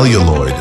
celluloid.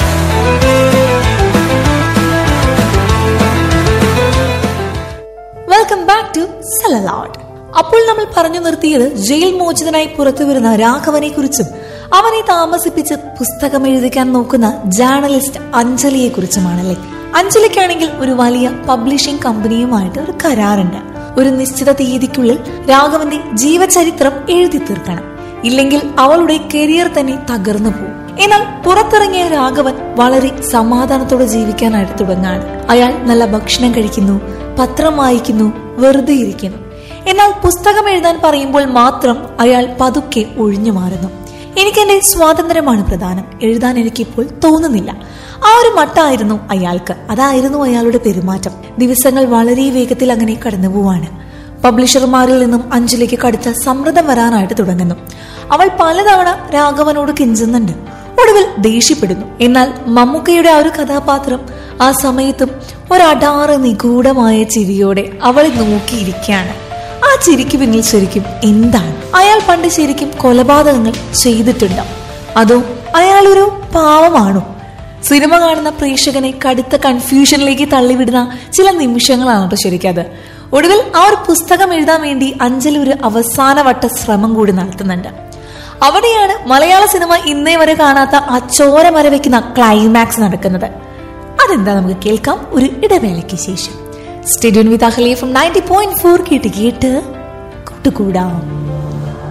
Welcome back to സലലാഡ് അപ്പോൾ നമ്മൾ പറഞ്ഞു നിർത്തിയത് ജയിൽ മോചിതനായി പുറത്തു വരുന്ന രാഘവനെ കുറിച്ചും അവനെ താമസിപ്പിച്ച് പുസ്തകം എഴുതിക്കാൻ നോക്കുന്ന ജേർണലിസ്റ്റ് അഞ്ജലിയെ കുറിച്ചുമാണല്ലേ അഞ്ജലിക്കാണെങ്കിൽ ഒരു വലിയ പബ്ലിഷിംഗ് കമ്പനിയുമായിട്ട് ഒരു കരാറുണ്ട് ഒരു നിശ്ചിത തീയതിക്കുള്ളിൽ രാഘവന്റെ ജീവചരിത്രം എഴുതി തീർക്കണം ഇല്ലെങ്കിൽ അവളുടെ കരിയർ തന്നെ തകർന്നു പോകും എന്നാൽ പുറത്തിറങ്ങിയ രാഘവൻ വളരെ സമാധാനത്തോടെ ജീവിക്കാനായിട്ട് തുടങ്ങാണ് അയാൾ നല്ല ഭക്ഷണം കഴിക്കുന്നു പത്രം വായിക്കുന്നു വെറുതെ ഇരിക്കുന്നു എന്നാൽ പുസ്തകം എഴുതാൻ പറയുമ്പോൾ മാത്രം അയാൾ പതുക്കെ ഒഴിഞ്ഞു മാറുന്നു എനിക്ക് എന്റെ സ്വാതന്ത്ര്യമാണ് പ്രധാനം എഴുതാൻ എനിക്കിപ്പോൾ തോന്നുന്നില്ല ആ ഒരു മട്ടായിരുന്നു അയാൾക്ക് അതായിരുന്നു അയാളുടെ പെരുമാറ്റം ദിവസങ്ങൾ വളരെ വേഗത്തിൽ അങ്ങനെ കടന്നുപോവാണ് പബ്ലിഷർമാരിൽ നിന്നും അഞ്ജലിക്ക് കടുത്ത സമ്മർദ്ദം വരാനായിട്ട് തുടങ്ങുന്നു അവൾ പലതവണ രാഘവനോട് കിഞ്ചുന്നുണ്ട് ഒടുവിൽ ദേഷ്യപ്പെടുന്നു എന്നാൽ മമ്മൂക്കയുടെ ആ ഒരു കഥാപാത്രം ആ സമയത്തും ഒരടാറ് നിഗൂഢമായ ചിരിയോടെ അവളെ നോക്കിയിരിക്കുകയാണ് ആ ചിരിക്ക് പിന്നിൽ ശരിക്കും എന്താണ് അയാൾ പണ്ട് ശരിക്കും കൊലപാതകങ്ങൾ ചെയ്തിട്ടുണ്ടോ അതോ അയാൾ ഒരു പാവമാണോ സിനിമ കാണുന്ന പ്രേക്ഷകനെ കടുത്ത കൺഫ്യൂഷനിലേക്ക് തള്ളിവിടുന്ന ചില നിമിഷങ്ങളാണ് കേട്ടോ ശരിക്കും അത് ഒടുവിൽ ആ ഒരു പുസ്തകം എഴുതാൻ വേണ്ടി അഞ്ജലി ഒരു അവസാനവട്ട ശ്രമം കൂടി നടത്തുന്നുണ്ട് അവിടെയാണ് മലയാള സിനിമ ഇന്നേ വരെ കാണാത്ത ആ ചോര മരവയ്ക്കുന്ന ക്ലൈമാക്സ് നടക്കുന്നത് അതെന്താ നമുക്ക് കേൾക്കാം ഒരു ഇടവേളയ്ക്ക് ശേഷം stadium with Ahlia from ninety point four കേട്ട് കേട്ട് കൂട്ടുകൂടാം